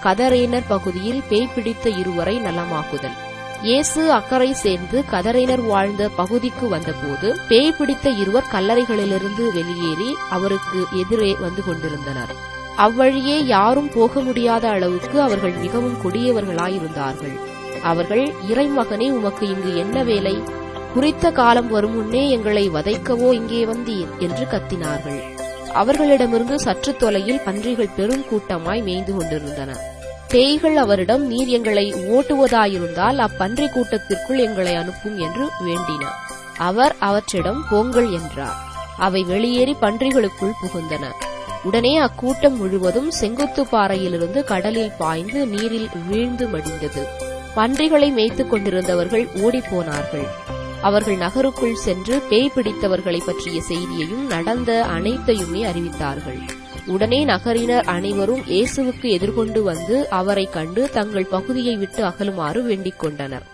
கதரேனர் பகுதியில் பேய் பிடித்த இருவரை நலமாக்குதல் இயேசு அக்கறை சேர்ந்து கதரைனர் வாழ்ந்த பகுதிக்கு வந்தபோது பேய் பிடித்த இருவர் கல்லறைகளிலிருந்து வெளியேறி அவருக்கு எதிரே வந்து கொண்டிருந்தனர் அவ்வழியே யாரும் போக முடியாத அளவுக்கு அவர்கள் மிகவும் கொடியவர்களாயிருந்தார்கள் அவர்கள் இறைமகனே உமக்கு இங்கு என்ன வேலை குறித்த காலம் வரும் முன்னே எங்களை வதைக்கவோ இங்கே வந்தீர் என்று கத்தினார்கள் அவர்களிடமிருந்து சற்று தொலையில் பன்றிகள் பெரும் கூட்டமாய் மேய்ந்து கொண்டிருந்தன பேய்கள் அவரிடம் நீர் எங்களை ஓட்டுவதாயிருந்தால் அப்பன்றி கூட்டத்திற்குள் எங்களை அனுப்பும் என்று வேண்டின அவர் அவற்றிடம் போங்கள் என்றார் அவை வெளியேறி பன்றிகளுக்குள் புகுந்தன உடனே அக்கூட்டம் முழுவதும் செங்குத்து பாறையிலிருந்து கடலில் பாய்ந்து நீரில் வீழ்ந்து மடிந்தது பன்றிகளை மேய்த்துக் கொண்டிருந்தவர்கள் ஓடிப்போனார்கள் அவர்கள் நகருக்குள் சென்று பேய் பிடித்தவர்களை பற்றிய செய்தியையும் நடந்த அனைத்தையுமே அறிவித்தார்கள் உடனே நகரினர் அனைவரும் இயேசுவுக்கு எதிர்கொண்டு வந்து அவரை கண்டு தங்கள் பகுதியை விட்டு அகலுமாறு வேண்டிக் கொண்டனர்